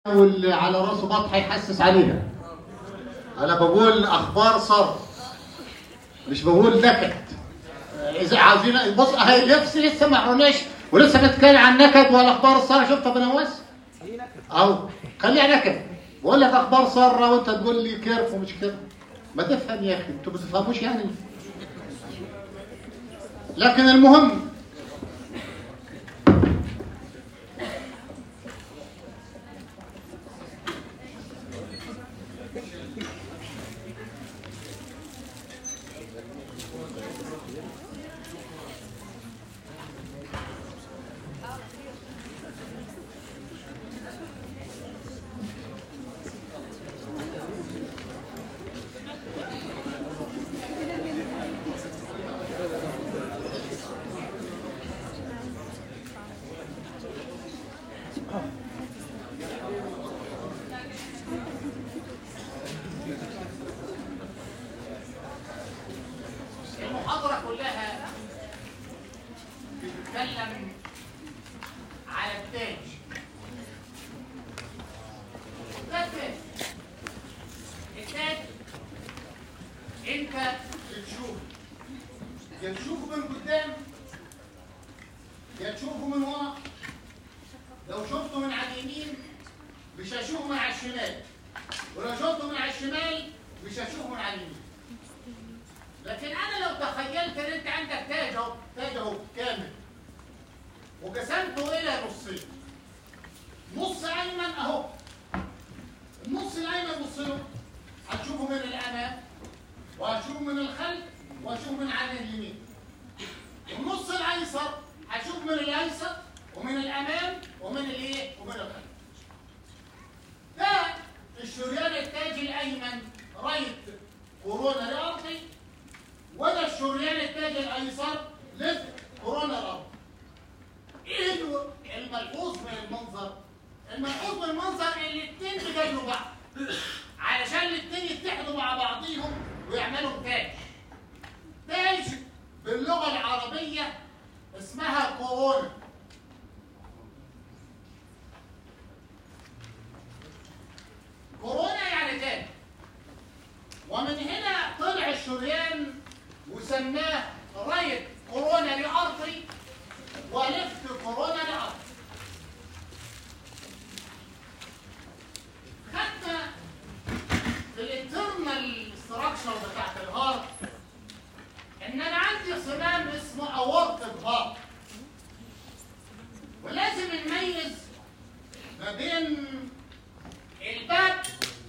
واللي على راسه بطحه يحسس عليها انا بقول اخبار صر مش بقول نكد اذا عاوزين بص هي نفسي لسه ما عرفناش ولسه بنتكلم عن نكد والاخبار الساره شفتها بنواس اهو خليها نكد بقول لك اخبار ساره وانت تقول لي كيرف ومش كده ما تفهم يا اخي انتوا ما بتفهموش يعني لكن المهم المحاضرة كلها بتتكلم على التاج ده التاج التاج انت بتشوف يا تشوفه من قدام يا تشوفه من ورا لو شفته من على اليمين مش هشوفه من على الشمال ولو شفته من على الشمال مش هشوفه من على اليمين لكن انا لو تخيلت ان انت عندك تاج اهو تاج اهو كامل وقسمته الى نصين نص ايمن اهو النص الايمن بص له هتشوفه من الامام وهتشوفه من الخلف وهتشوفه من على اليمين النص الايسر هتشوف من الايسر ومن الامام ومن الايه ومن الخلف ده الشريان التاج الايمن رايت كورونا ارضي وده الشريان التاج الايسر ليفت كورونا الارض ايه ال- الملحوظ من المنظر الملحوظ من المنظر ان الاثنين بيجادلوا بعض علشان الاثنين يتحدوا مع بعضيهم ويعملوا تاج تاج باللغه العربيه اسمها كورونا كورونا يعني تاج ومن هنا طلع الشريان وسماه رايت كورونا لارتري ولفت كورونا لارتري خدنا في الانترنال ستراكشر بتاعت الهارت ان انا عندي صمام اسمه اورتيك هارت ولازم نميز ما بين الباب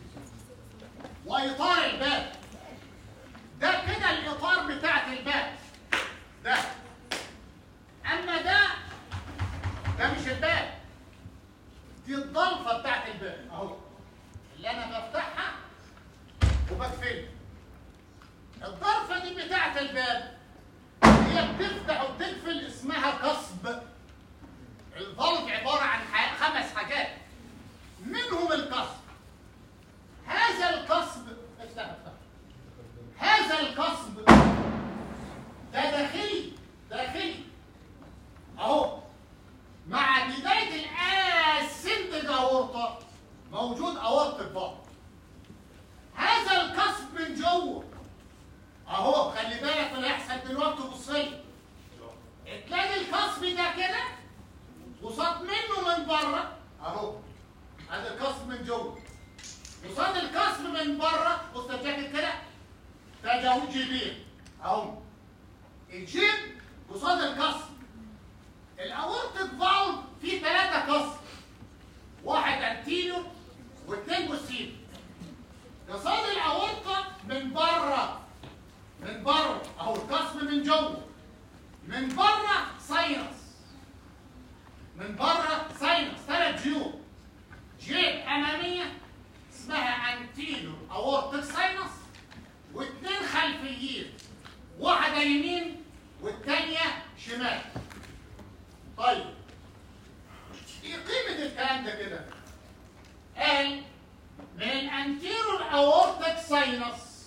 واطار الباب ده كده الاطار بتاعت الباب ده اما ده ده مش الباب دي الضلفه بتاعت الباب اهو اللي انا بفتحها وبقفلها الضلفه دي بتاعت الباب هي بتفتح وبتقفل اسمها قصب الفالف عباره عن ح- خمس حاجات منهم القصب هذا القصب افتح افتح هذا القصب ده داخلي داخلي اهو مع بدايه الاسندج اورطه موجود اورطه بقى هذا القصب من جوه اهو خلي بالك من اللي هيحصل دلوقتي بص لي تلاقي القصب ده كده وصاد منه من بره اهو هذا القصب من جوه وصاد القصب من بره بص الجاكيت كده ده جاوب جيبين اهو الجيب قصاد القصب الاورتيك فالف فيه ثلاثه قصب واحد انتينو واثنين بوستينو قصاد الاورطه من بره من بره اهو القصب من جوه من بره ساينس من بره ساينس ثلاث جيوب جيب اماميه اسمها انتينو اورتيك ساينس واثنين خلفيين واحده يمين والثانيه شمال طيب ايه قيمه الكلام ده كده قال من الانتيرور اورتيك ساينس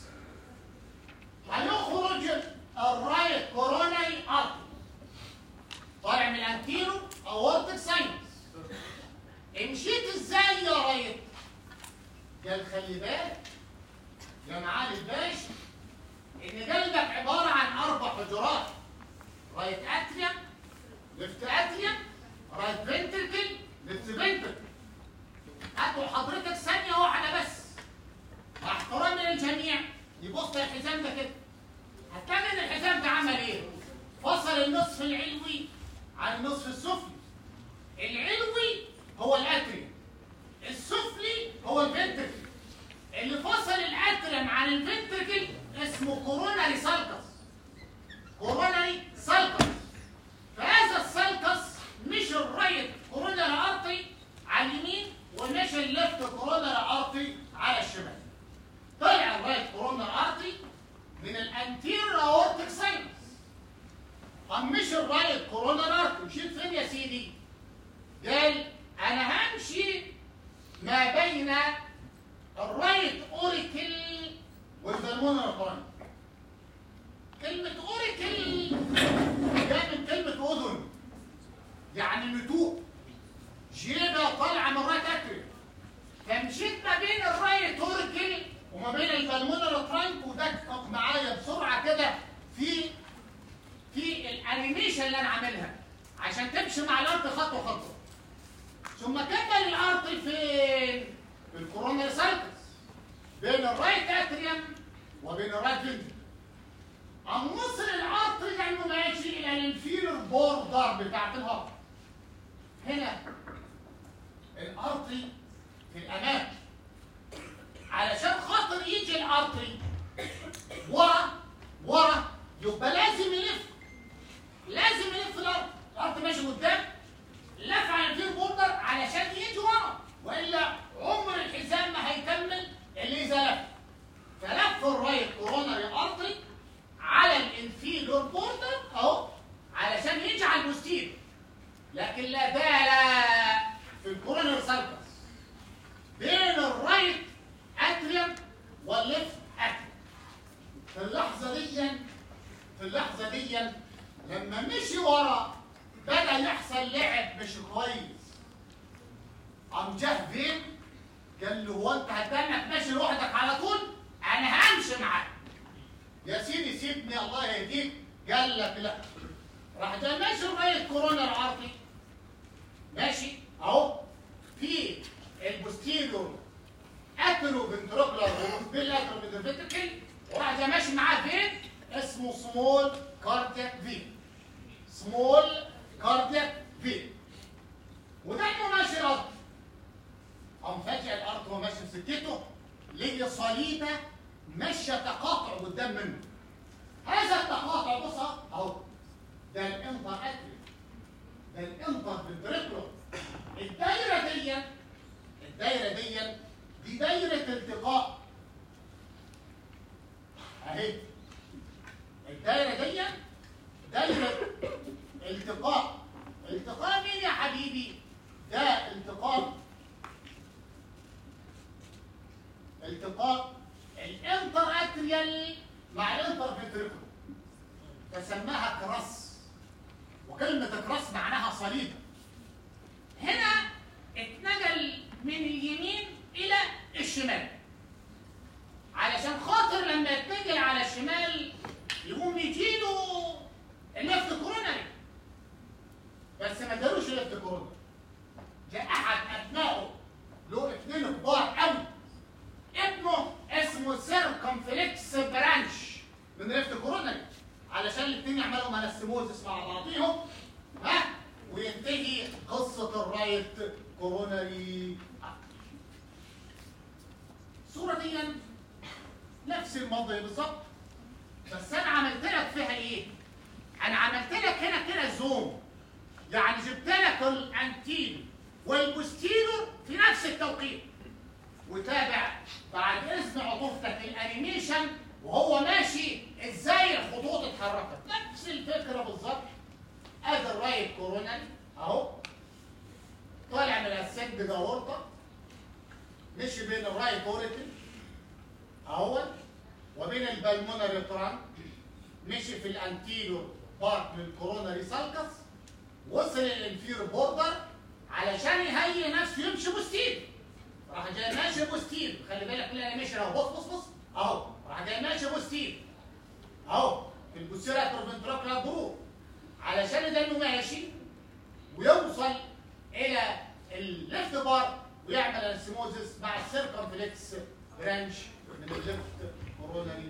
هيخرج الرايت كوروناري ارتري طالع من الانتيرو اورتيك ساينس مشيت ازاي يا قال خلي بالك يا معالي الباشا ان قلبك عباره عن اربع حجرات رايت اتريم ليفت اتريم رايت فنتركل ليفت فنتركل هاتوا حضرتك ثانيه واحده بس مع احترامي للجميع يبص الحزام ده كده هتلاقي ان الحزام ده عمل ايه؟ فصل النصف العلوي عن النصف السفلي العلوي هو الاتريم السفلي هو الفنتركل اللي فصل الاتريم عن الفنتركل اسمه كوروناري سالكس كوروناري سالكس فهذا السالكس مش الرايت كوروناري ارتري على اليمين ومش الليفت كوروناري ارتري على الشمال طلع الرايت كوروناري ارتري من الانتير اورتيك ساينس طب مش الرايت كوروناري ارتري مشيت فين يا سيدي؟ قال انا همشي ما بين الرايت اوريكل والبلمونر قرن كلمة اوريكل جاء من كلمة اذن يعني نتوء جيبة طالعة من رايت اكري فمشيت ما بين الرايت اوريكل وما بين البلمونر ترانك ودقق معايا بسرعة كده في في الانيميشن اللي انا عاملها عشان تمشي مع الارض خطوة خطوة ثم كمل الارض فين؟ في الكوروناري سايكلز بين الرايت اتريوم وبين الرايت فنتريكل عن وصل الارتري لانه ماشي الى الانفيرور بوردر بتاعت الهارت هنا الارتري في الامام علشان خاطر يجي الارتري ورا ورا يبقى لازم يلف لازم يلف الارض الارض ماشي قدام لف على الفير بوردر علشان يجي ورا والا عمر الحزام ما هيكمل اللي اذا لف فلف الرايت كوروناري ارتري على الانفيرور بوردر اهو علشان يجي على البوستير لكن لا بال في الكورونر سالكس بين الرايت اتريوم والليفت اتريوم في اللحظه دي في اللحظه دي لما مشي ورا بدا يحصل لعب مش كويس قام جه فين قال له هو انت هتدنك ماشي لوحدك على طول انا همشي معاك يا سيدي سيبني الله يهديك قال لك لا راح جاي ماشي لغايه كورونا العرضي ماشي اهو في البوستيريور اترو فنتروكولار بالاترو فنتروكل وراح جاي ماشي معاه فين اسمه سمول كاردياك فين سمول كاردياك فين وده انه ماشي الارض قام فجأة الارض وهو ماشي في سكته لقي صليبه ماشيه تقاطع قدام منه هذا التقاطع بص اهو ده الانتر اتري ده الانتر فنتريكولار الدايره دي الدايره دي دي دايره التقاء اهي الدايره دي دايره التقاء التقاء مين يا حبيبي ده التقاء التقاء الانتر اتريال مع الانتر فنتريكول فسماها كراس وكلمة كراس معناها صليب هنا اتنقل من اليمين إلى الشمال علشان خاطر لما يتنقل على الشمال يقوم يجيله الليفت كورونري بس ما ادالوش الليفت كورونري جاء أحد أبنائه له اثنين كبار قوي ابنه اسمه سيركمفلكس برانش من ريفت كورونري علشان الاثنين يعملوا منسموزس مع بعضيهم ها وينتهي قصه الرايت كورونري الصوره دي نفس الموضوع بالظبط بس انا عملت لك فيها ايه؟ انا عملت لك هنا كده زوم يعني جبت لك الانتين والبوستيرور في نفس التوقيت وتابع بعد اذن عطوفتك الانيميشن وهو ماشي ازاي الخطوط اتحركت نفس الفكره بالظبط ادي الرايت كورونالي اهو طالع من السد جاورطه مشي بين الرايت اوريكل اهو وبين البلمونري ترانك مشي في الانتيريور بارت من الكوروناري سالكس وصل الانفير بوردر علشان يهيئ نفسه يمشي بوستير راح جاي ماشي بوستير خلي بالك من الانيميشن اهو بص بص بص اهو راح جاي ماشي بوستير اهو في البوستيرا بروفنتراكولا جروب علشان ده انه ماشي ويوصل الى الليفت بار ويعمل انسيموزس مع السيركمفلكس برانش من الليفت كوروناري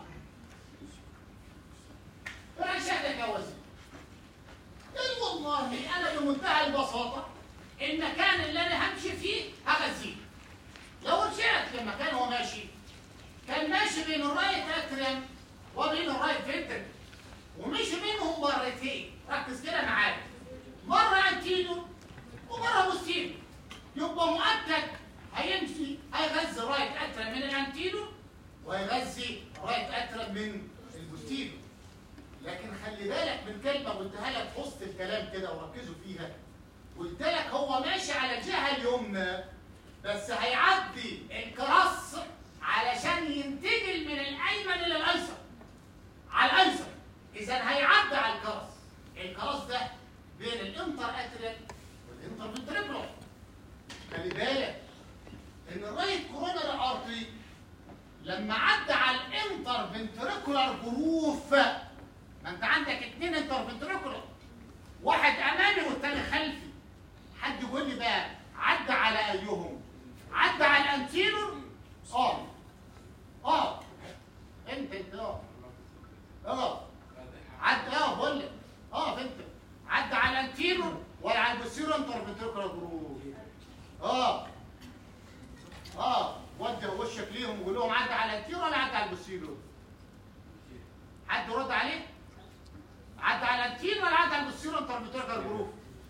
برانشات الجوازين قال والله انا بمنتهى البساطه المكان اللي انا همشي فيه هغذيه لو رجعت للمكان هو ماشي كان ماشي بين الرايت اتريم وبين الرايت فنتركل ومشي بينهم مرتين ركز كده معايا مره انتينو ومره بوستينو يبقى مؤكد هيمشي هيغذي الرايت اتريم من الانتينو وهيغذي الرايت اتريم من البوستينو لكن خلي بالك من كلمه قلتها لك في وسط الكلام كده وركزوا فيها قلت لك هو ماشي على الجهه اليمنى بس هيعدي الكراس علشان ينتقل من الايمن الى الايسر على الايسر اذا هيعدي على الكراس الكراس ده بين الانتر اتريال والانتر فنتريكولار خلي بالك ان الرايت كوروناري ارتري لما عدى على الانتر فنتريكولار جروف ما انت عندك اثنين انتر فنتريكولار واحد امامي والثاني خلفي حد يقول لي بقى عدى على ايهم عدى على الانتيرور اه اه انت انت اه اه عدى اه بقول لك اه انت عدى على الانتيرور ولا على البوستيرور انتر فنتريكولار جروف اه اه ودي وشك ليهم وقول لهم عدى على الانتيرور ولا عدى على البوستيرور حد يرد عليه عدى على الانتيرور ولا عدى على البوستيرور انتر فنتريكولار جروف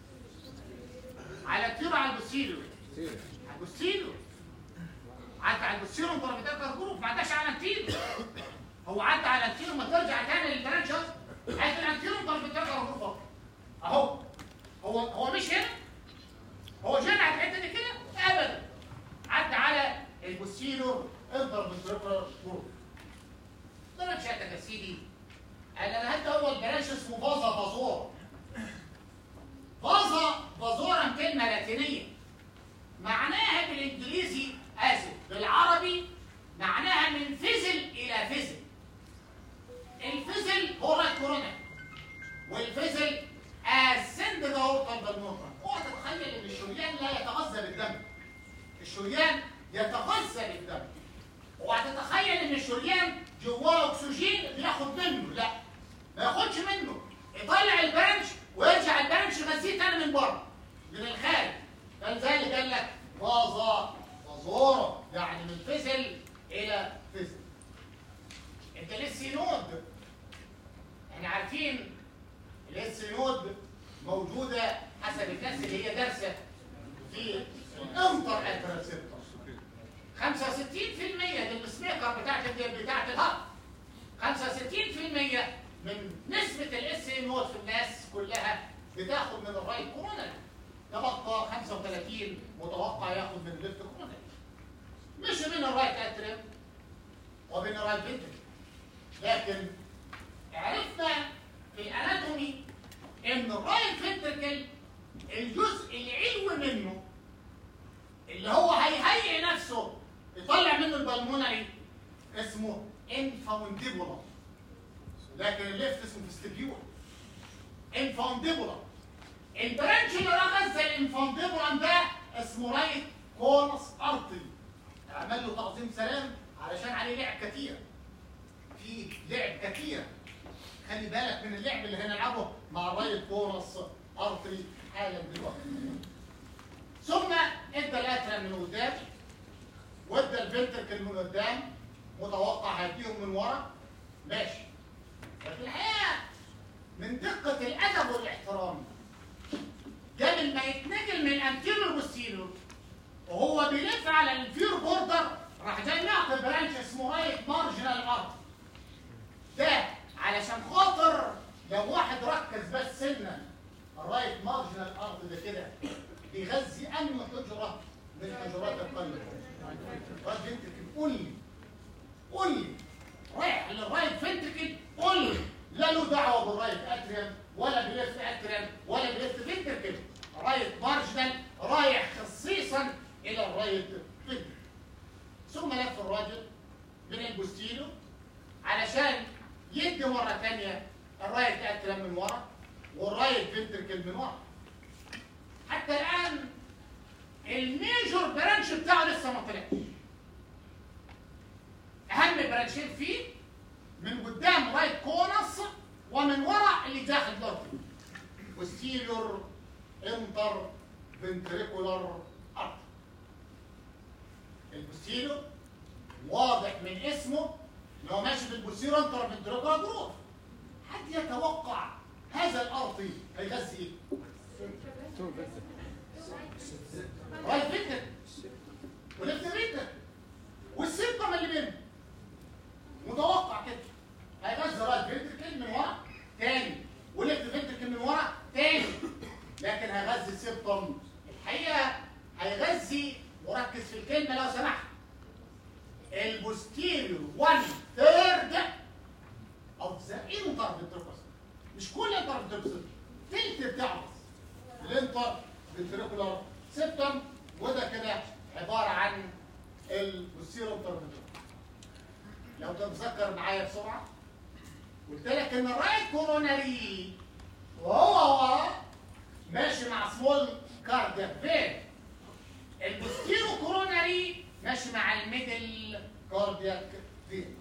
على التيرو على البوستيرو على البوستيرو عدى على البوستيرو انت بتذكر جروب ما عداش على التيرو هو عدى على التيرو ما ترجع تاني للبرانش عدى على التيرو انت بتذكر جروب اهو هو هو مش هنا هو جاي على الحته دي كده ابدا عدى على البوستيرو انتر بتذكر جروب درجة شاتك يا سيدي قال انا هات اول برانش اسمه فازا فازور فازا فازورا كلمة لاتينية معناها بالانجليزي اسف بالعربي معناها من فزل الى فزل الفزل هو رايت كورونا والفزل اسند دورة بالمطر اوعى تتخيل ان الشريان لا يتغذى بالدم الشريان يتغذى بالدم اوعى تتخيل ان الشريان جواه اكسجين بياخد منه لا ما ياخدش منه يطلع البنش ويرجع البنش يغذيه تاني من بره من الخارج فلذلك قال لك فازا فازورة يعني من فزل الى فزل انت لسه نود احنا عارفين الاس نود موجودة حسب الناس اللي هي دارسة في الانتر اتراسيبتور 65% من السبيكر بتاعت بتاعت الهب 65% من نسبة الاس نود في الناس كلها بتاخد من الرايت كورونري تبقى 35 متوقع ياخد من الليفت كورونري مش بين الرايت اتريم وبين الرايت فنتريكل لكن عرفنا في الاناتومي ان الرايت فنتريكل الجزء العلوي منه اللي هو هيهيئ نفسه يطلع منه البلمونري اسمه انفاونديبولار لكن الليفت اسمه فيستيبيول انفاونديبولار البرانش اللي غذى الانفانديبولار ده اسمه رايت كونس ارتري عمل له تعظيم سلام علشان عليه لعب كتير في لعب كتير خلي بالك من اللعب اللي هنلعبه مع الرايت كونس ارتري حالا دلوقتي ثم ادى الاترا من قدام وادى الفنتركل من قدام متوقع هيديهم من ورا ماشي لكن الحقيقه من دقه الادب والاحترام قبل ما يتنقل من الانتيريور والسيريور وهو بيلف على الفير بوردر راح جاي نعطي برانش اسمه رايت مارجنال ارت ده علشان خاطر لو واحد ركز بس سنه الرايت مارجنال ارت ده كده بيغذي انهي حجره من حجرات القلب رايت فنتركل قول لي قول لي رايح للرايت فنتركل قول لي لا له دعوه بالرايت اتريم ولا بليفت اتريم ولا بليفت فنتركل رايت مارجنال رايح خصيصا الى الرايت فنتركل ثم لف الراجل من البوستيلو علشان يدي مره ثانيه الرايت اترم من ورا والرايت فنتركل من ورا حتى الان الميجور برانش بتاعه لسه ما طلعش اهم برانشين فيه من قدام رايت كونس ومن ورا اللي داخل لورتي وستيلور انتر فنتريكولار ارت البوستيلو واضح من اسمه ان هو ماشي في البوستيلو انتر فنتريكولار جروف حد يتوقع هذا الارضي هيغذي ايه؟ رايت فيتر وليفت فيتر والسيبتم اللي بينهم متوقع كده هيغذي رايت فيتر من ورا تاني وليفت فيتر من ورا تاني لكن هيغذي السيبتم الحقيقه هيغذي وركز في الكلمه لو سمحت البوستيريور 1 ثيرد اوف ذا انتر فيتريكوس مش كل انتر فيتريكوس تلت بتاعه بس الانتر فيتريكولار سيبتم وده كده عباره عن البوستيريور انتر فيتريكوس لو تتذكر معايا بسرعه قلت لك ان الرايت كوروناري وهو ورا ماشي مع سمول كاردياك فين البوستيرو كوروناري ماشي مع الميدل كاردياك فين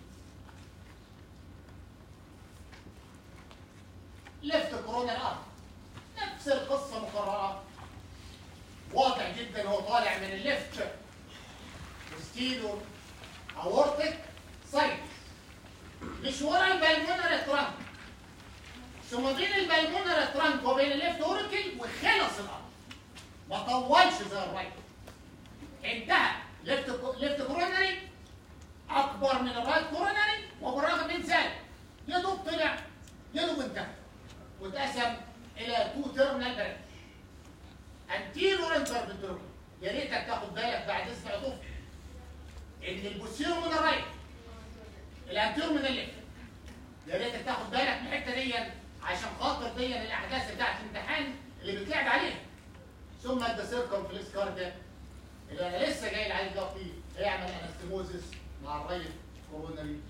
ليفت كورونال ارت نفس القصه مكرره واضح جدا هو طالع من الليفت بوستيرو اورتيك سايت مش ورا البلمونر ترانك ثم بين البلمونر ترانك وبين الليفت اوركل وخلص الارض ما طولش زي الرايت انتهى ليفت ليفت كورونري اكبر من الرايت كورونري وبالرغم من ذلك يا دوب طلع يا دوب انتهى واتقسم الى تو تيرمينال برانش انتيرور انترفنترول يا ريتك تاخد بالك بعد اسم عطوف ان البوسيرو من الرايت الانتيرور من الليفت يا ريتك تاخد بالك من الحته دي عشان خاطر دي الاحداث بتاعت الامتحان اللي بتلعب عليها ثم ادى سيركمفلكس كاردياك اللي انا لسه جاي عليه دلوقتي هيعمل انستيموزيس مع الرايت كوروناري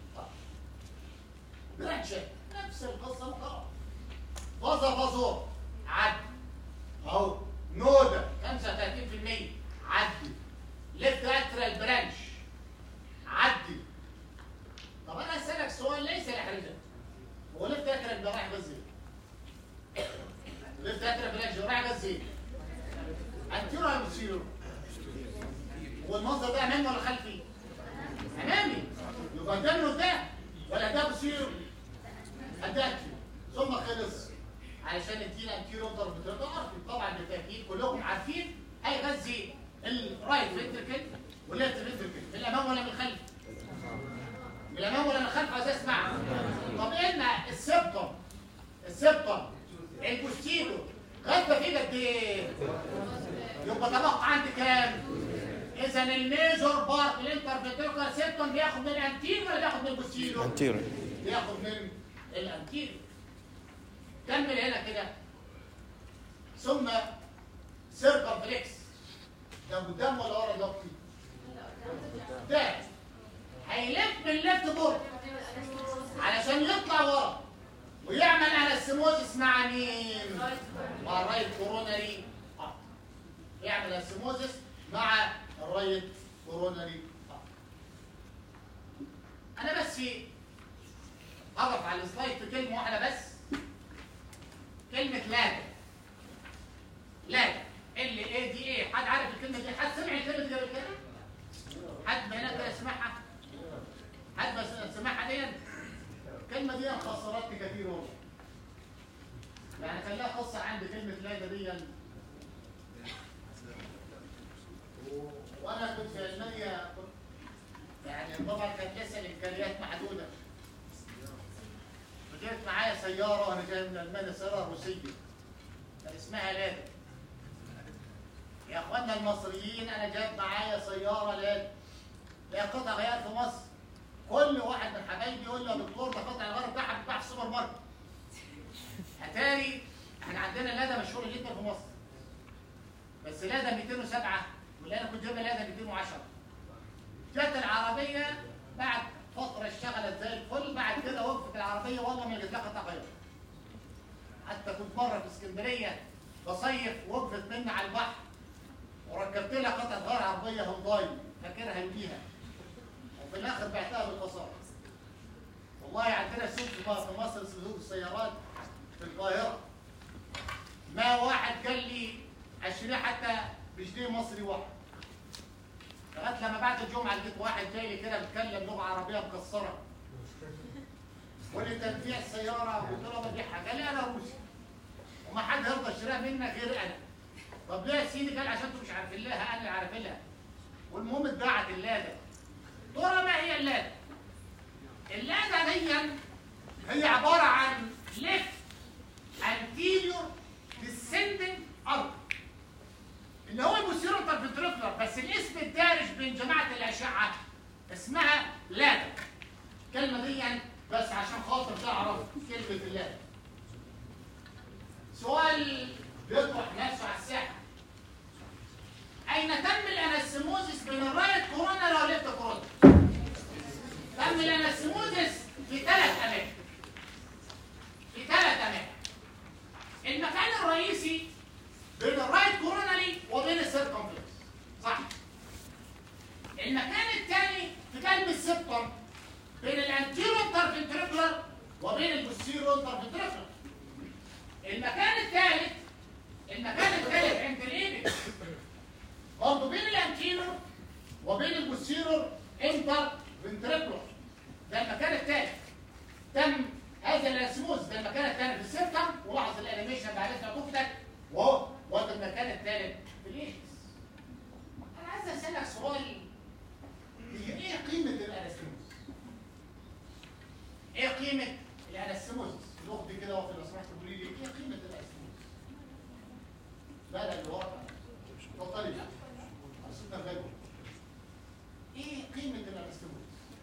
برانش نفس القصه مكرره فازا فازور عدي اهو نودا 35% عدي ليفت لاترال برانش عدي طب انا اسالك سؤال ليس لحرجه هو ليفت لاترال ده رايح غزي ليفت لاترال برانش رايح غزي انتيرو ولا بوستيرو والمنظر ده امامي ولا خلفي امامي يبقى قدامي قدام ولا ده بوستيرو اداك ثم خلص علشان ادينا انتيرو انتر فيتريكولار طبعا بالتاكيد كلكم عارفين هيغذي الرايت فينتركل والليفت فينتركل من الامام ولا من الخلف؟ من الامام ولا من الخلف عايز اسمع طب ان السبتم السبتم البوستيرو غدا فيه قد ايه؟ يبقى تبقى عندي كام؟ اذا الميجور بارت الانترفيتريكولار سيبتم بياخد من الانتيرو ولا بياخد من البوستيرو؟ انتيرو بياخد من الانتيرو كمل هنا كده ثم سيركمفلكس ده قدام ولا ورا دلوقتي؟ ده هيلف من الليفت بورد علشان يطلع ورا ويعمل انستيموزيس مع مين؟ مع الرايت كوروناري ارت يعمل انستيموزيس مع الرايت كوروناري ارت انا بس هقف على السلايد في كلمه واحده بس كلمه لادا لادا ال اي دي اي حد عارف الكلمه دي حد سمع الكلمه دي قبل كده حد هنا كده سمعها حد بس سمعها دي الكلمه دي خسرتني كتير والله يعني كان لها قصه عندي كلمه لادا دي و- وانا كنت في المانيا كنت يعني طبعا كانت لسه الامكانيات محدوده جبت معايا سياره وانا جاي من المانيا سياره روسيه كان اسمها لادا يا اخوانا المصريين انا جايب معايا سياره لادا هي قطع غيار في مصر كل واحد من حبايبي يقول لي يا دكتور ده قطع الغيار بتاعها بتتباع في السوبر ماركت اتاري احنا عندنا لادا مشهوره جدا في مصر بس لادا 207 واللي انا كنت جايبها لادا 210 جت العربيه العربيه بعد فتره اشتغلت زي الفل بعد كده وقفت العربيه والله ما لقيت لها قطع غيار حتى كنت مره في اسكندريه بصيف وقفت مني على البحر وركبت لها قطعه غيار عربيه هونداي فاكرها يوميها وفي الاخر بعتها بالخساره والله عندنا سوق في مصر سوق السيارات في القاهره ما واحد قال لي اشتريه حتى بجنيه مصري واحد لغايه لما بعد الجمعه لقيت واحد جاي لي كده بيتكلم لغه عربيه مكسره قال لي انت بتبيع السياره قلت له ببيعها قال لي انا روسي وما حد يرضى يشتريها منك غير انا طب ليه يا سيدي قال عشان انتوا مش عارفين لها انا اللي عارفين لها والمهم اتباعت اللاده ترى ما هي اللاده؟ اللاده دي هي عباره عن ليفت anterior descending arc اللي هو المسير انترفنتريكولار بس الاسم الدارج بين جماعه الاشعه اسمها لادا الكلمه دي يعني بس عشان خاطر تعرف كلمه اللادا سؤال بيطرح نفسه على الساحه اين تم الانستموزيس بين الرايت كورونا والليفت كورونا تم الانستموزيس في ثلاث اماكن في ثلاث اماكن المكان الرئيسي بين الرايت كورونالي وبين السيركمفلكس صح المكان الثاني في قلب السبتم بين الانتيرو انترفنتريكولار وبين البوستيرو انترفنتريكولار المكان الثالث المكان الثالث عند الايبكس برضه بين الانتيرو وبين البوستيرو انترفنتريكولار ده المكان الثالث تم هذا الاسموس ده المكان الثاني في السيركم ولاحظ الانيميشن بعد اذنك اختك وهو وده المكان الثالث في الايدز انا عايز اسالك سؤال هي ايه قيمه الانستموس؟ ايه قيمه الانستموس؟ الاخت كده وقت لو سمحت تقولي لي ايه قيمه الانستموس؟ لا لا اللي ورا اتفضلي حسيتنا غيره ايه قيمه الانستموس؟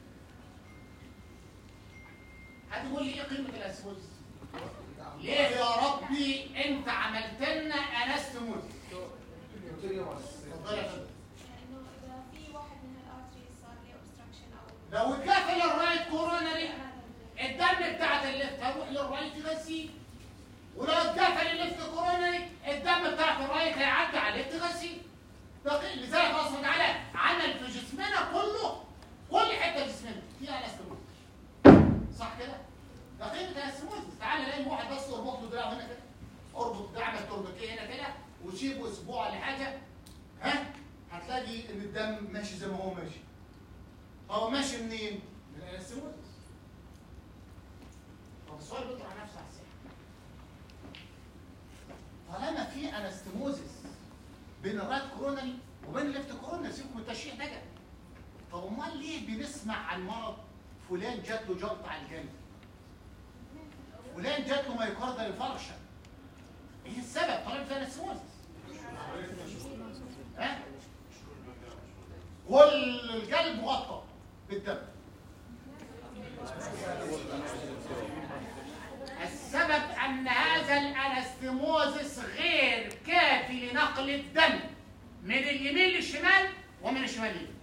هتقول لي ايه قيمه الانستموس؟ ليه يا ربي انت عملت لنا انستموس؟ اتفضلي يا فندم انه اذا في واحد من الارتريز صار له اوبستراكشن او لو اتقفل الرايت كورونري الدم بتاعت الليفت هيروح للرايت يغسيه ولو اتقفل الليفت كورونري الدم بتاعت الرايت هيعدي على الليفت يغسيه دقيق لذلك الله سبحانه وتعالى عمل في جسمنا كله كل حته في جسمنا فيها انستموس صح كده؟ ده قيمه الانستموس تعالى لاقي واحد بس اربط له دراعه هنا كده اربط دراعك تربطيه هنا كده وسيبه اسبوع ولا حاجه ها هتلاقي ان الدم ماشي زي ما هو ماشي هو ماشي منين؟ من الانستموس طب السؤال بيطرح نفسه على الساحه طالما في انستموزس بين الرايت كورونري وبين الليفت كورونري سيبكم من التشريح ده طب امال ليه بنسمع عن مرض فلان جات له جلطه على الجنب فلان جات له مايوكاردال انفاركشن ايه السبب طالما في انستموزس ها والقلب مغطى بالدم السبب ان هذا الانستموزس غير كافي لنقل الدم من اليمين للشمال ومن الشمال لليمين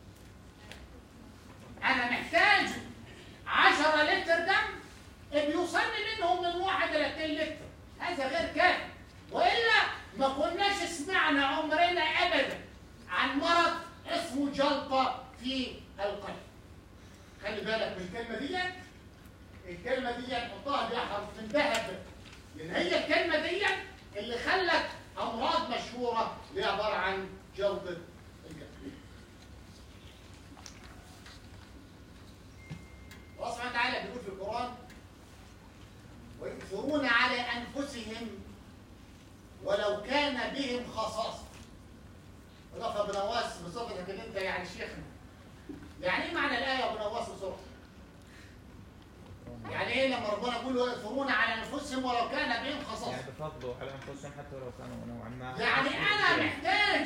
انا محتاج 10 لتر دم بيوصلني منهم من واحد الى 2 لتر هذا غير كافي والا ما كناش سمعنا عمرنا ابدا عن مرض اسمه جلطه في القلب خلي بالك من الكلمه دي الكلمه دي حطها دي حرف من ذهب لان هي الكلمه دي اللي خلت امراض مشهوره اللي هي عباره عن جلطه القلب الله سبحانه وتعالى بيقول في القران ويؤثرون على انفسهم ولو كان بهم خصاصه وده ابو نواس بصفتك ان انت يعني شيخنا يعني ايه معنى الايه يا ابو نواس بصفتك يعني ايه لما ربنا يقول ويؤثرون على انفسهم ولو كان بهم خصاصه يعني بفضلوا على انفسهم حتى ولو كانوا نوعا ما يعني انا محتاج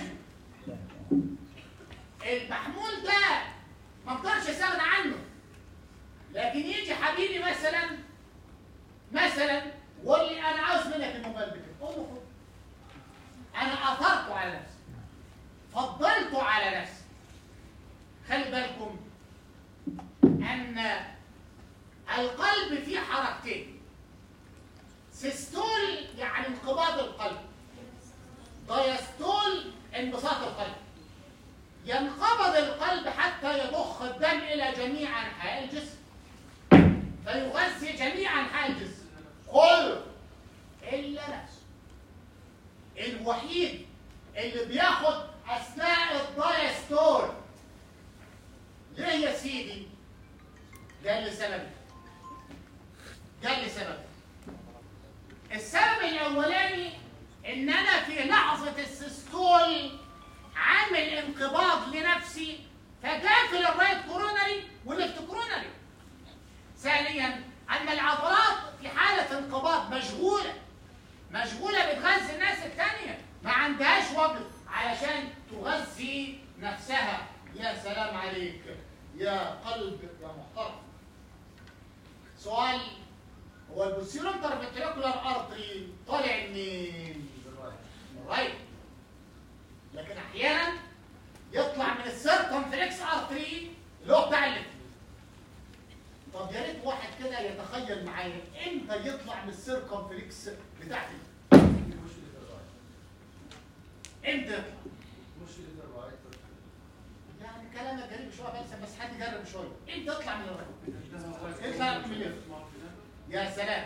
المحمول ده ما اقدرش استغنى عنه لكن يجي حبيبي مثلا مثلا وقول لي انا عاوز منك الموبايل بكده قول له خد انا اثرته على نفسي فضلته على نفسي خلي بالكم ان القلب فيه حركتين سيستول يعني انقباض القلب دايستول انبساط القلب ينقبض القلب حتى يضخ الدم الى جميع انحاء الجسم فيغذي جميع انحاء الجسم كله الا نفسه الوحيد اللي بياخد اثناء الدايستول ليه يا سيدي قال لي سبب قال لي سبب السبب الاولاني ان انا في لحظه السيستول عامل انقباض لنفسي فقافل الرايت كورونري والليفت كورونري ثانيا ان العضلات في حاله انقباض مشغوله مشغوله بتغذي الناس الثانيه ما عندهاش وقت علشان تغذي نفسها يا سلام عليك يا قلب يا محترم سؤال هو البوسيرو انترفنتريكولار ارتري طالع منين؟ من الرايت لكن احيانا يطلع من السيركمفلكس ارتري اللي هو بتاع الليفت طب يا ريت واحد كده يتخيل معايا امتى يطلع من السيركمفلكس بتاعتي امتى يطلع يعني كلامك غريب شويه بس بس حد جرب شويه امتى يطلع من الرايت يطلع من الليفت يا سلام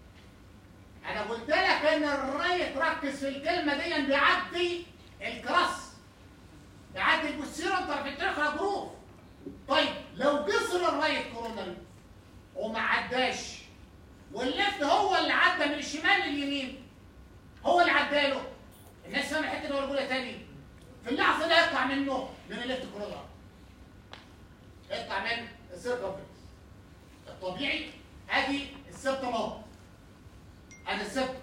انا قلت لك ان الرايت ركز في الكلمه دي بيعدي الكراس بيعدي البوستيرو انترفنتريكولا جروف طيب لو قصر الرايت كورونري وما عداش والليفت هو اللي عدى من الشمال لليمين هو اللي عداله الناس فاهمه الحته دي ولا بقولها تاني في اللحظه دي يطلع منه من الليفت كورونري يطلع من السيركمفلكس الطبيعي ادي السبتم اهو ادي السبتم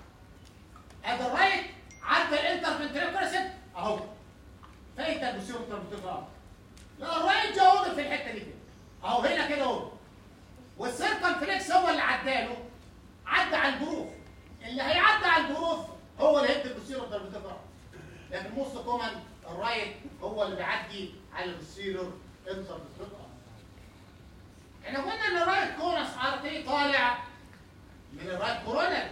ادي الرايت عدى الانترفنتريكولا سبت اهو فايت البوسيرو انترفنتريكولا لا الرايت جاوب في الحته دي كده اهو هنا كده اهو والسيركمفلكس هو اللي عداله عدى على الجروف اللي هيعدي على الجروف هو اللي هيدي البوسيرو انترفنتريكولا لكن موست كومن الرايت هو اللي بيعدي على البوسيرو انترفنتريكولا احنا قلنا ان الرايت كورنس ارتري طالع من الرايت كورونر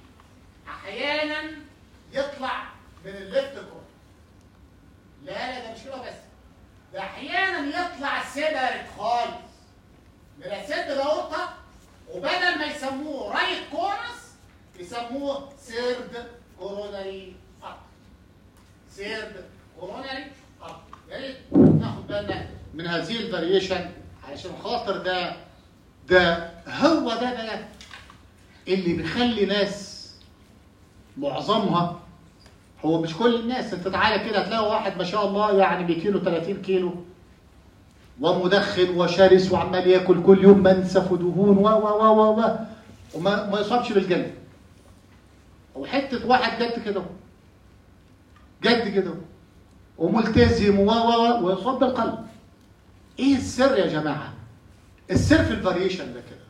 احيانا يطلع من الليفت كورنر لا لا ده مش كده بس ده احيانا يطلع سيبرت خالص من السد الاورطه وبدل ما يسموه رايت كورنس يسموه سيرد كورونري ارتري سيرد كورونري ارتري يا ريت ناخد بالنا من هذه الفاريشن علشان خاطر ده ده هو ده بقى اللي بيخلي ناس معظمها هو مش كل الناس انت تعالى كده هتلاقي واحد ما شاء الله يعني بكيلو 30 كيلو ومدخن وشرس وعمال ياكل كل يوم منسف ودهون و و و و و وما ما يصابش بالجلد وحته واحد جد كده اهو. جد كده اهو. وملتزم و و و ويصاب بالقلب ايه السر يا جماعه السر في الفاريشن ده كده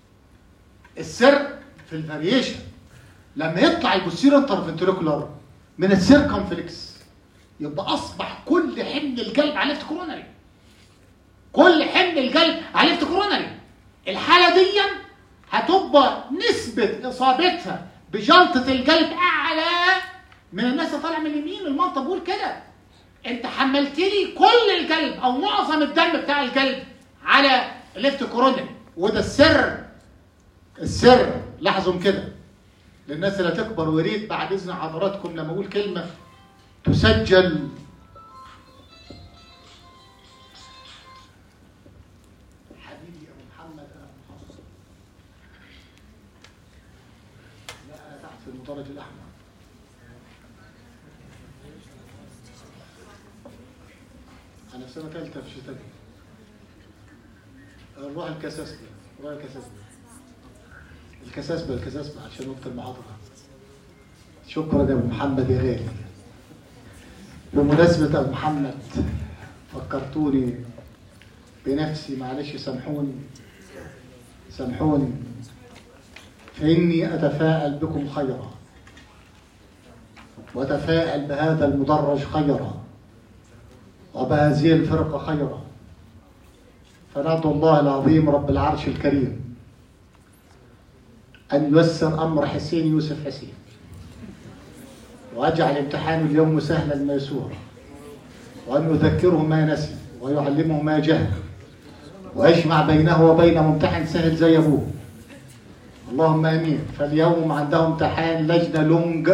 السر في الفاريشن لما يطلع البوستيريور انترفنتريكولار من السيركمفلكس يبقى اصبح كل حمل القلب على ليفت كورونري كل حمل القلب على ليفت كورونري الحاله دي هتبقى نسبه اصابتها بجلطه القلب اعلى من الناس اللي طالعه من اليمين المنطق بيقول كده انت حملت لي كل القلب او معظم الدم بتاع القلب على الليفت كورونري وده السر السر لاحظوا كده للناس اللي هتكبر ويريد بعد اذن حضراتكم لما اقول كلمه تسجل حبيبي يا ابو محمد انا محافظ لا انا تحت في المدرج الاحمر انا في سنه ثالثه في شتاء نروح الكساسبه نروح الكساسبه الكساسبه الكساسبه عشان وقت المحاضره شكرا يا ابو محمد يا غالي بمناسبه ابو محمد فكرتوني بنفسي معلش سامحوني سامحوني فاني اتفاءل بكم خيرا واتفاءل بهذا المدرج خيرا وبهذه الفرقه خيرا فندعو الله العظيم رب العرش الكريم أن ييسر أمر حسين يوسف حسين وأجعل امتحان اليوم سهلا ميسورا وأن يذكره ما نسي ويعلمه ما جهل ويجمع بينه وبين ممتحن سهل زي أبوه اللهم امين فاليوم عندهم امتحان لجنه لونج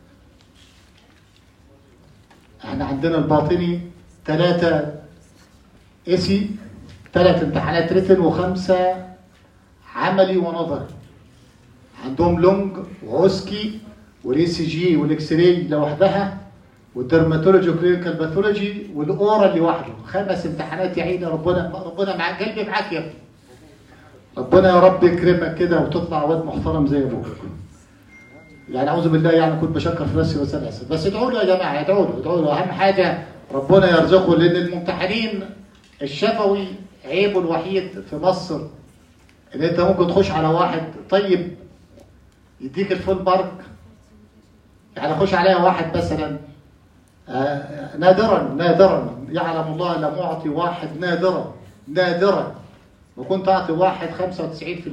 احنا عندنا الباطني ثلاثة اسي ثلاث امتحانات ريتن وخمسة عملي ونظري عندهم لونج واوسكي والاي سي جي والاكس راي لوحدها والدرماتولوجي وكلينيكال باثولوجي والاورال لوحده خمس امتحانات يا عيني ربنا ربنا معاك قلبي معاك يا ابني ربنا يا رب يكرمك كده وتطلع واد محترم زي ابوك يعني اعوذ بالله يعني كنت بشكر في نفسي واسال اسف بس ادعوا له يا جماعه ادعوا له ادعوا له اهم حاجه ربنا يرزقه لان الممتحنين الشفوي عيبه الوحيد في مصر ان انت ممكن تخش على واحد طيب يديك الفول مارك يعني خش عليها واحد مثلا آه، نادرا نادرا يعلم الله لم اعطي واحد نادرا نادرا وكنت اعطي واحد 95%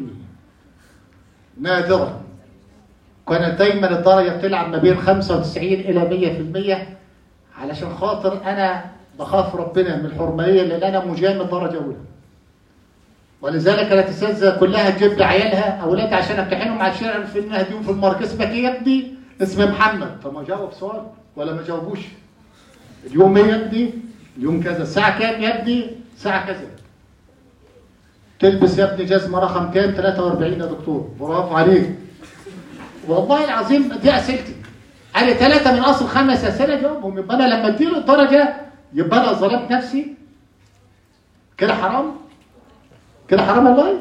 نادرا كانت دايما الدرجه بتلعب ما بين 95 الى 100% علشان خاطر انا بخاف ربنا من الحرمانيه لان انا مجامل درجه اولى ولذلك كانت الاساتذه كلها تجيب لي عيالها اولاد عشان امتحنهم على الشارع في النهديهم في المارك اسمك ايه يا ابني؟ اسمي محمد طب ما جاوب سؤال ولا ما جاوبوش اليوم ايه يا ابني؟ اليوم كذا الساعه كام يا ابني؟ الساعه كذا تلبس يا ابني جزمه رقم كام 43 يا دكتور برافو عليك والله العظيم دي اسئلتي انا ثلاثه من اصل خمس اسئله جاوبهم يبقى انا لما اديله الدرجه يبقى انا ظلمت نفسي كده حرام كده حرام والله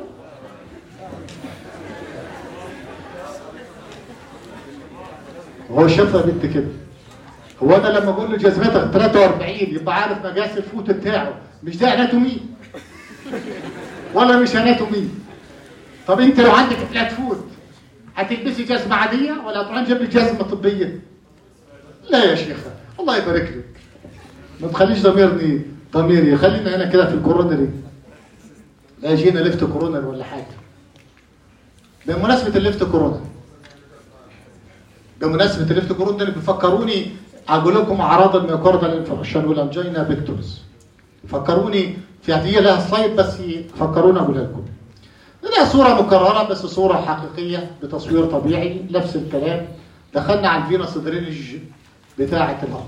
هو شافها بنت كده هو انا لما اقول له جزمتك 43 يبقى عارف مقاس الفوت بتاعه مش ده اناتومي ولا مش اناتومي طب انت لو عندك فلات فوت هتلبسي جزمه عاديه ولا هتروحي تجيب لي جزمه طبيه لا يا شيخه الله يبارك لك ما تخليش ضميرني ضميري خلينا هنا كده في الكورونري لا جينا لفت كورونر ولا حاجه بمناسبه الليفت كورونا بمناسبه الليفت كورونا اللي بيفكروني اقول لكم اعراض الميوكاردال انفكشن والانجينا بيكتورز فكروني في هديه لها سلايد بس فكروني اقولها لكم لها صورة مكررة بس صورة حقيقية بتصوير طبيعي نفس الكلام دخلنا على الفينوس درينج بتاعة الأرض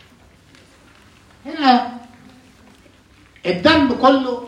هنا الدم كله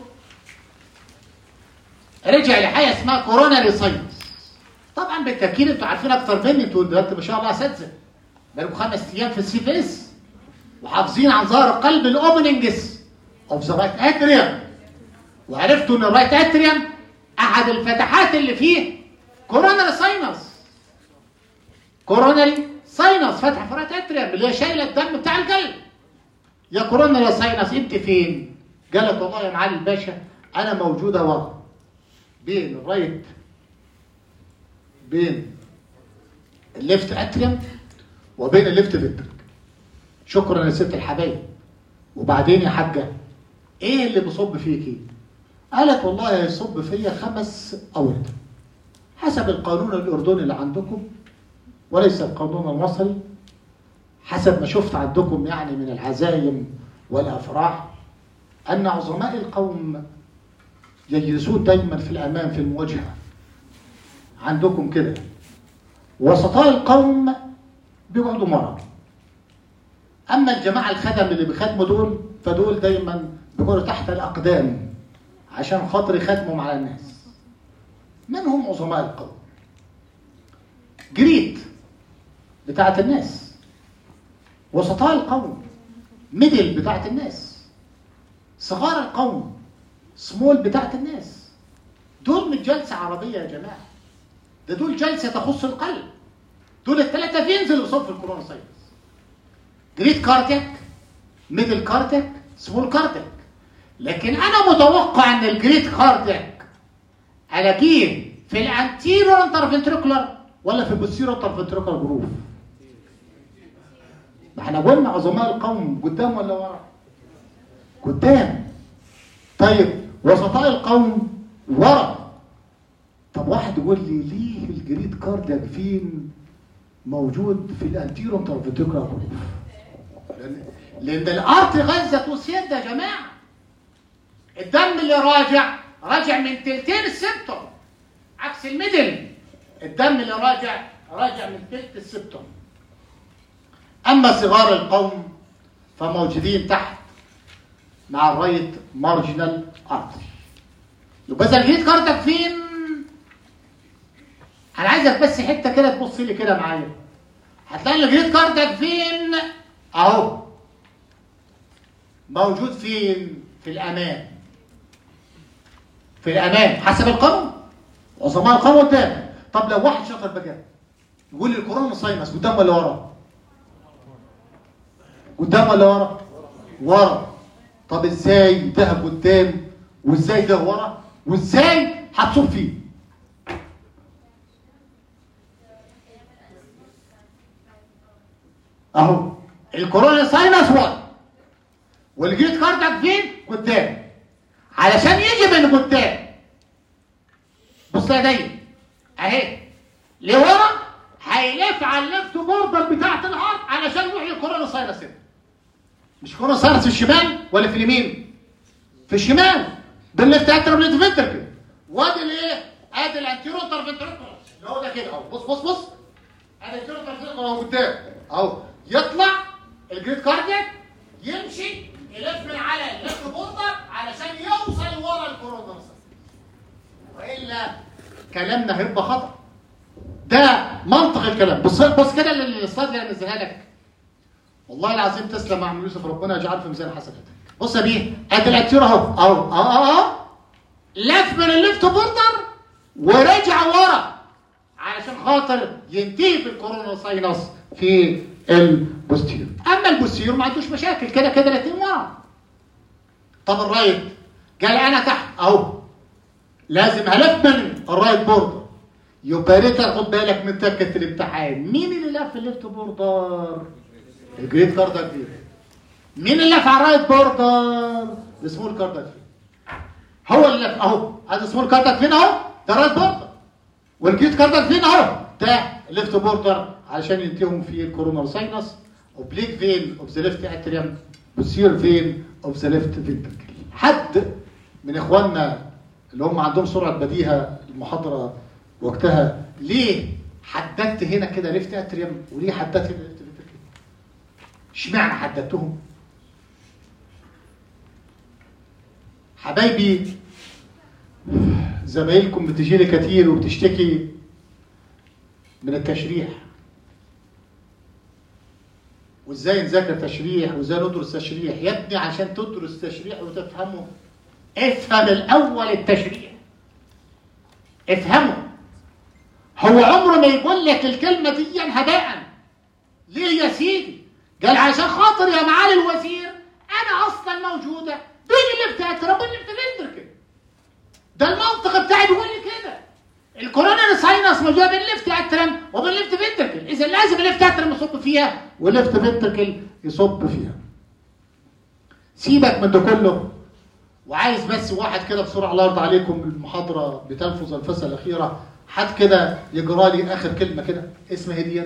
رجع لحاجة اسمها كوروناري ساينس طبعا بالتأكيد انتوا عارفين أكتر مني انتوا دلوقتي ما شاء الله أساتذة بقالكم خمس أيام في السي في اس وحافظين عن ظهر قلب الأوبننجز أوف ذا رايت أتريوم وعرفتوا إن الرايت أتريوم احد الفتحات اللي فيه كوروناري ساينس كوروناري ساينس فتحه فرات اتريم اللي هي شايله الدم بتاع القلب يا كوروناري ساينس انت فين قالت والله يا معالي الباشا انا موجوده ورا بين الرايت بين الليفت اتريم وبين الليفت فيترك شكرا يا ست الحبايب وبعدين يا حاجه ايه اللي بصب فيكي قالت والله هيصب فيا خمس أورده حسب القانون الأردني اللي عندكم وليس القانون المصري حسب ما شفت عندكم يعني من العزايم والأفراح أن عظماء القوم يجلسون دايما في الأمام في المواجهة عندكم كده وسطاء القوم بيقعدوا مرة أما الجماعة الخدم اللي بيخدموا دول فدول دايما بيقعدوا تحت الأقدام عشان خاطر يخدموا على الناس من هم عظماء القوم جريد بتاعت الناس وسطاء القوم ميدل بتاعت الناس صغار القوم سمول بتاعت الناس دول مش جلسة عربية يا جماعة ده دول جلسة تخص القلب دول الثلاثة فينز اللي وصلوا في الكورونا ساينس جريد كارتك ميدل كارتك سمول كارتك لكن انا متوقع ان الجريد كاردياك الاقيه في الانتيريور انترفنتريكولار ولا في البوستيريور انترفنتريكولار جروف ما احنا قلنا عظماء القوم قدام ولا ورا قدام طيب وسطاء القوم ورا طب واحد يقول لي ليه الجريد كاردياك فين موجود في الانتيرو انترفيتيكولار جروف لان لان الارض غزه وسيد يا جماعه الدم اللي راجع راجع من تلتين السبتم عكس الميدل الدم اللي راجع راجع من تلت السبتم اما صغار القوم فموجودين تحت مع الرايت مارجنال ارتري يبقى اذا الهيت كاردك فين انا عايزك بس حته كده تبص لي كده معايا هتلاقي الهيت كاردك فين اهو موجود فين في الامام في الامام حسب القانون عظماء القانون قدام طب لو واحد شاطر بقى يقول لي الكورونا ساينس قدام ولا ورا قدام ولا ورا ورا طب ازاي ده قدام وازاي ده ورا وازاي هتصب فيه اهو الكورونا ساينس ورا والجيت كاردك فين قدام علشان يجي من قدام بص يا دايما اهي لورا هيلف على الليفت بوردر بتاعت الهارت علشان يروح للكورونا ساينس هنا مش كورونا ساينس في الشمال ولا في اليمين في الشمال ده الليفت اكتر من الفنتركل وادي الايه ادي الانتيرو انترفنتركل اللي هو ده كده اهو بص بص بص ادي الانتيرو انترفنتركل اهو قدام اهو يطلع الجريد كاردياك يمشي يلف من على الليفت بوردر علشان يوصل ورا الكورونا ساينس والا كلامنا هيبقى خطأ ده منطق الكلام بص بص كده السلايد اللي هنزلها لك والله العظيم تسلم يا عم يوسف ربنا يجعل في ميزان حسناتك بص يا بيه ادي الاتير اهو اهو اهو اهو لف من الليفت بوردر ورجع ورا علشان خاطر ينتهي في الكورونا ساينس في البوستير اما البوستير ما عندوش مشاكل كده كده الاثنين ورا طب الرايت قال انا تحت اهو لازم هلف من الرايت بوردر يبقى ريت خد بالك من تكه الامتحان مين اللي لف الليفت بوردر الجريد كاردك فين مين اللي لف على الرايت بوردر السمول كاردك فين هو اللي لف اهو هذا سمول كاردك فين اهو ده رايت بوردر والجريد كاردك فين اهو ده الليفت بوردر علشان ينتهوا في الكورونا ساينس اوبليك فين اوف ذا ليفت اتريوم بوسير فين اوف ذا ليفت فينتركل حد من اخواننا اللي هم عندهم سرعه بديهه المحاضره وقتها ليه حددت هنا كده ليفت اتريوم وليه حددت هنا ليفت فينتركل اشمعنى حددتهم حبايبي زمايلكم بتجي لي كتير وبتشتكي من التشريح وازاي نذاكر تشريح وازاي ندرس تشريح يا ابني عشان تدرس تشريح وتفهمه افهم الاول التشريح افهمه هو عمره ما يقول لك الكلمه دي هباء ليه يا سيدي قال عشان خاطر يا معالي الوزير انا اصلا موجوده بين اللي بتاعت ربنا اللي بتفندر ده المنطق بتاعي بيقول لي كده الكورونا ساينس موجوده بين الليفت اترم وبين الليفت فنتركل اذا لازم الليفت اترم يصب فيها والليفت فنتركل يصب فيها سيبك من ده كله وعايز بس واحد كده بسرعه الله يرضى عليكم المحاضره بتنفذ الفصل الاخيره حد كده يجرى لي اخر كلمه كده اسمها دي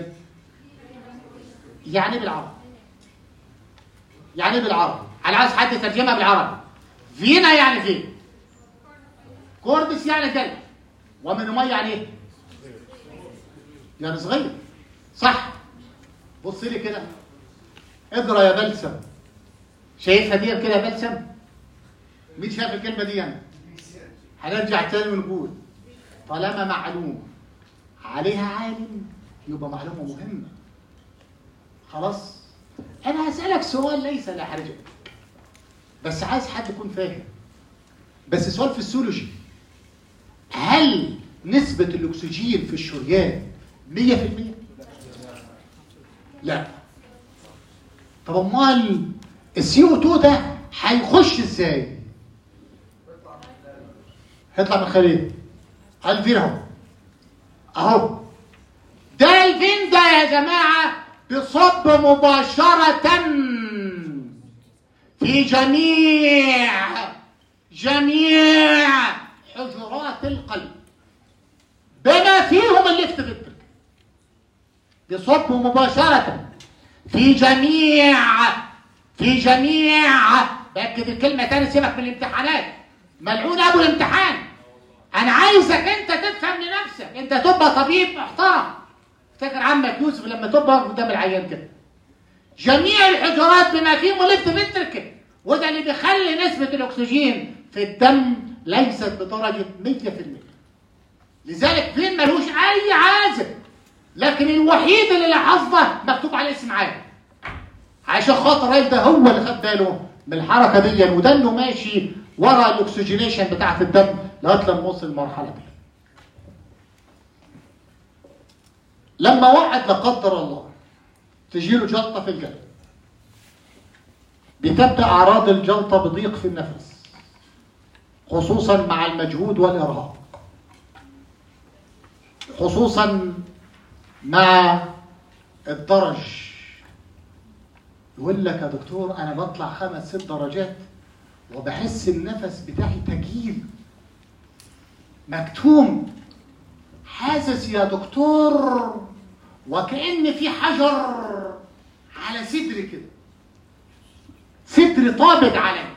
يعني إيه بالعربي يعني إيه بالعربي انا عايز حد يترجمها بالعربي فينا يعني فين كوردس يعني كلب ومن ميه يعني ايه يعني صغير صح بص لي كده اقرا يا بلسم شايفها دي كده يا بلسم مين شاف الكلمه دي يعني هنرجع تاني ونقول طالما معلوم عليها عالم يبقى معلومه مهمه خلاص انا هسالك سؤال ليس لا حرج بس عايز حد يكون فاهم بس سؤال فيسيولوجي هل نسبة الأكسجين في الشريان 100%؟ لا طب امال السي او 2 ده هيخش ازاي؟ هيطلع من خليه الفين اهو اهو ده الفين ده يا جماعة بيصب مباشرة في جميع جميع حجرات القلب بما فيهم الليفت فينتركل بصب مباشرة في جميع في جميع بأكد الكلمة تاني سيبك من الامتحانات ملعون أبو الامتحان أنا عايزك أنت تفهم لنفسك أنت تبقى طبيب محترم افتكر عمك يوسف لما تبقى قدام العيان كده جميع الحجرات بما فيهم الليفت فينتركل وده اللي بيخلي نسبة الأكسجين في الدم ليست بدرجة 100% لذلك فين ملوش أي عازل لكن الوحيد اللي لاحظته مكتوب عليه اسم عالم عشان خاطر الراجل ده هو اللي خد باله من الحركة دي وده انه ماشي ورا الاكسجينيشن بتاعت الدم لغايه لما وصل المرحلة دي لما واحد لا قدر الله تجيله جلطة في القلب بتبدأ أعراض الجلطة بضيق في النفس خصوصا مع المجهود والإرهاق خصوصا مع الدرج يقول لك يا دكتور أنا بطلع خمس ست درجات وبحس النفس بتاعي تجيل مكتوم حاسس يا دكتور وكأن في حجر على صدري كده صدري طابق عليه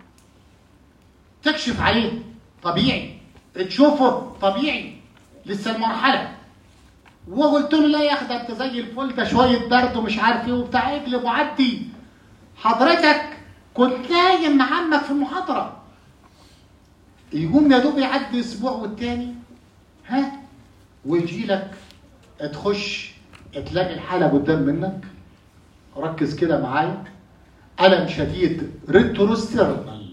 تكشف عليه طبيعي تشوفه طبيعي لسه المرحلة وقلت له لا يا اخي ده انت زي الفل ده شوية برد ومش عارف ايه وبتاع اقلب وعدي حضرتك كنت نايم مع عمك في المحاضرة يقوم يا دوب يعدي اسبوع والتاني ها ويجي لك تخش تلاقي الحالة قدام منك ركز كده معايا ألم شديد ريتروسترنال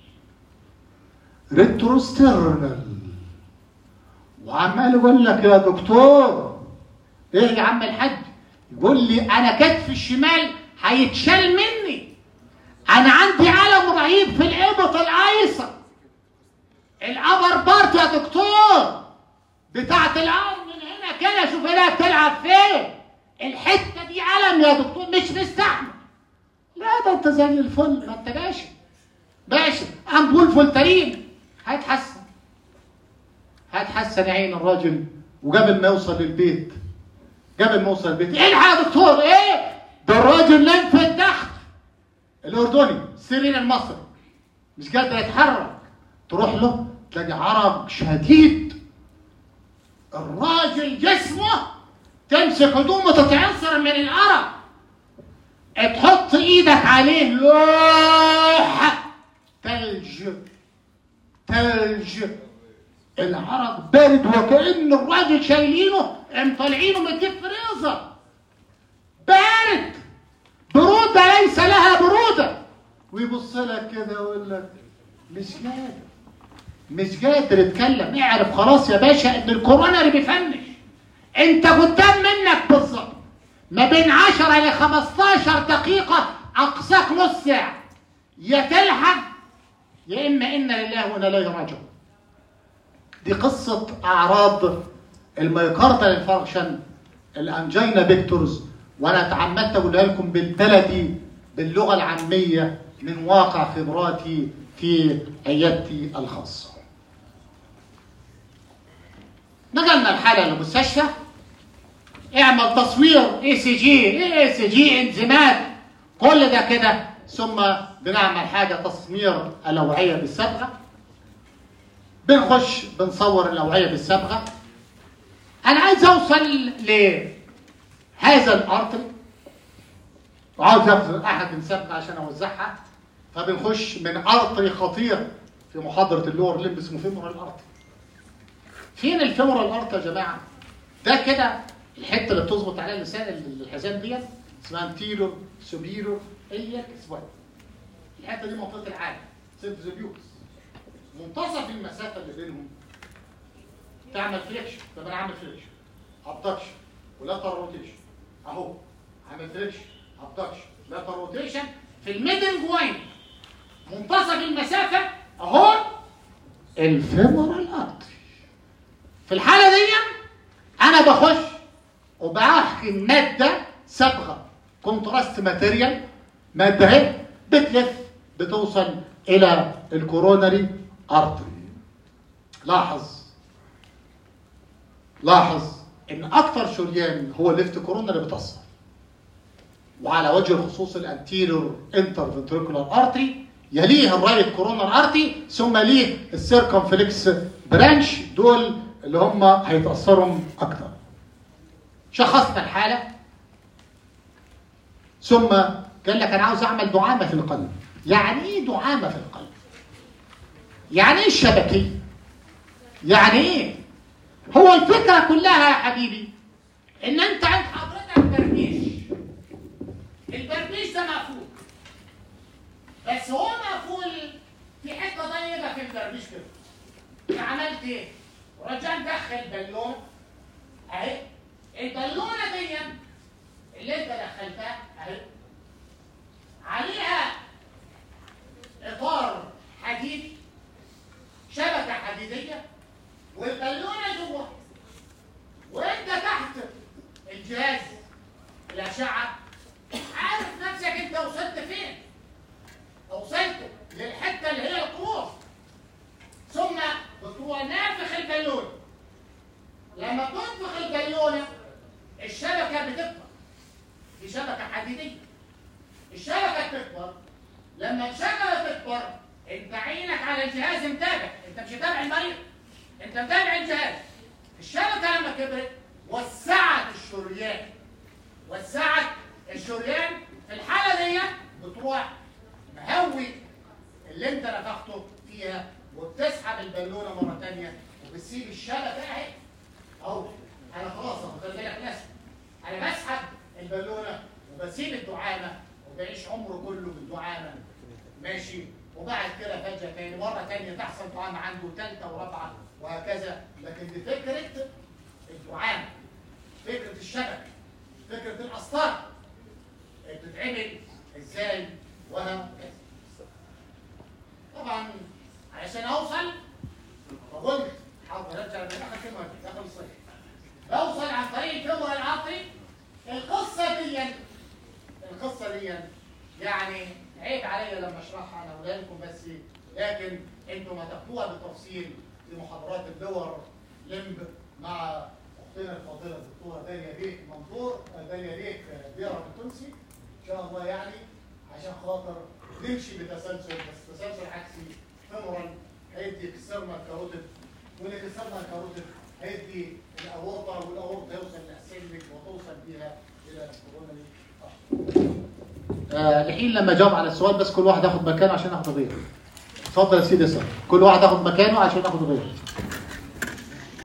ريتروسترنال وعمال يقول لك يا دكتور ايه يا عم الحاج يقول لي انا كتفي الشمال هيتشال مني انا عندي الم رهيب في الابط الايسر الابر بارت يا دكتور بتاعت الارم من هنا كده شوف هنا بتلعب فين الحته دي الم يا دكتور مش مستحمل لا ده انت زي الفل ما انت باشا باشا امبول فولترين هيتحسن هيتحسن يا عين الراجل وقبل ما يوصل للبيت قبل ما يوصل البيت الحق يا دكتور ايه ده الراجل نام في التحت الاردني السرير المصري مش قادر يتحرك تروح له تلاقي عرق شديد الراجل جسمه تمسك هدومه تتعصر من العرق تحط ايدك عليه لوح تلج تلج العرق بارد وكأن الراجل شايلينه مطلعينه من الديب فريزر بارد برودة ليس لها برودة ويبص لك كده ويقول لك مش قادر مش قادر يتكلم اعرف خلاص يا باشا ان الكورونري بيفنش انت قدام منك بالظبط ما بين 10 ل 15 دقيقة اقصاك نص ساعة يا تلحق يا اما انا لله وانا اليه راجعون دي قصة أعراض الميوكاردال انفاركشن الأنجينا بيكتورز وأنا تعمدت أقولها لكم بالبلدي باللغة العامية من واقع خبراتي في عيادتي الخاصة. نقلنا الحالة للمستشفى اعمل تصوير اي سي جي اي سي جي انزيمات كل ده كده ثم بنعمل حاجة تصمير الأوعية بالصبغة بنخش بنصور الأوعية بالصبغة أنا عايز أوصل لهذا الأرتري وعاوز أخذ أحد الصبغة عشان أوزعها فبنخش من أرتري خطير في محاضرة اللور لمب اسمه فيمورال الأرتري فين الفيمورال الأرتري يا جماعة؟ ده كده الحتة اللي بتظبط عليها لسان الحزام ديت اسمها انتيرور سوبيرور إياك سبايك الحتة دي منطقة العالم سيرفزوليوكس منتصف المسافه اللي بينهم تعمل فريكشن طب انا عامل فريكشن ابدكشن ولاتر روتيشن اهو عامل فريكشن ابدكشن لاتر روتيشن في الميدل جوين منتصف المسافه اهو الفيمورال ارتري في الحاله دي انا بخش وبحقن ماده صبغه كونتراست ماتيريال ماده اهي بتلف بتوصل الى الكورونري ارتري لاحظ لاحظ ان اكثر شريان هو الليفت كورونا اللي بتاثر وعلى وجه الخصوص الانتيريور انتر فنتريكولار ارتري يليه الرايت كورونر ارتي ثم ليه السيركمفلكس برانش دول اللي هم هيتاثروا اكتر شخصنا الحاله ثم قال لك انا عاوز اعمل دعامه في القلب يعني ايه دعامه في القلب يعني ايه الشبكيه يعني ايه هو الفكره كلها يا حبيبي ان انت عند حضرتك برنيش البرنيش ده مقفول بس هو مقفول في حته ضيقه في البرنيش كده عملت ايه؟ رجعت دخل بالون اهي البالونه دي اللي انت دخلتها اهي عليها اطار حديدي شبكه حديديه والبالونه جوه وانت تحت الجهاز الاشعه عارف نفسك انت وصلت فين وصلت للحته اللي هي القروح ثم بتروح نافخ البالونه لما تنفخ البالونه الشبكه بتكبر دي شبكه حديديه الشبكه بتكبر لما الشبكه تكبر انت عينك على الجهاز متابع انت مش متابع المريض انت متابع الجهاز الشبكه لما كبرت وسعت الشريان وسعت الشريان في الحاله دي بتروح مهوي اللي انت نفخته فيها وبتسحب البالونه مره ثانيه وبتسيب الشبكه اهي اهو انا خلاص اهو خلي بالك ناس انا بسحب البالونه وبسيب الدعامه وبعيش عمره كله بالدعامه ماشي وبعد كده فجاه تاني مره ثانيه تحصل دعامه عنده ثالثه ورابعه وهكذا لكن دي فكره الدعامه فكره الشبكه فكره الاسطار بتتعمل ازاي وهكذا طبعا علشان اوصل فقلت حاضر ارجع بالاخر كلمه داخل الصيف بوصل عن طريق الفمر العاطري القصه دي القصه دي يعني عيب عليا لما اشرحها انا اولادكم بس لكن انتم هتاخدوها بالتفصيل في محاضرات اللور لمب مع اختنا الفاضله الدكتوره داليا بيك منصور داليا بيك بيرم التونسي ان شاء الله يعني عشان خاطر نمشي بتسلسل بس تسلسل عكسي فيمورال هيدي كسرنا الكاروتيد واللي كسرنا الكاروتيد هيدي الاورطه والاورطه يوصل للسلك وتوصل بيها الى الكورونري آه الحين لما جاوب على السؤال بس كل واحد ياخد مكانه عشان اخد غيره اتفضل يا سيدي سر كل واحد ياخد مكانه عشان اخد غيره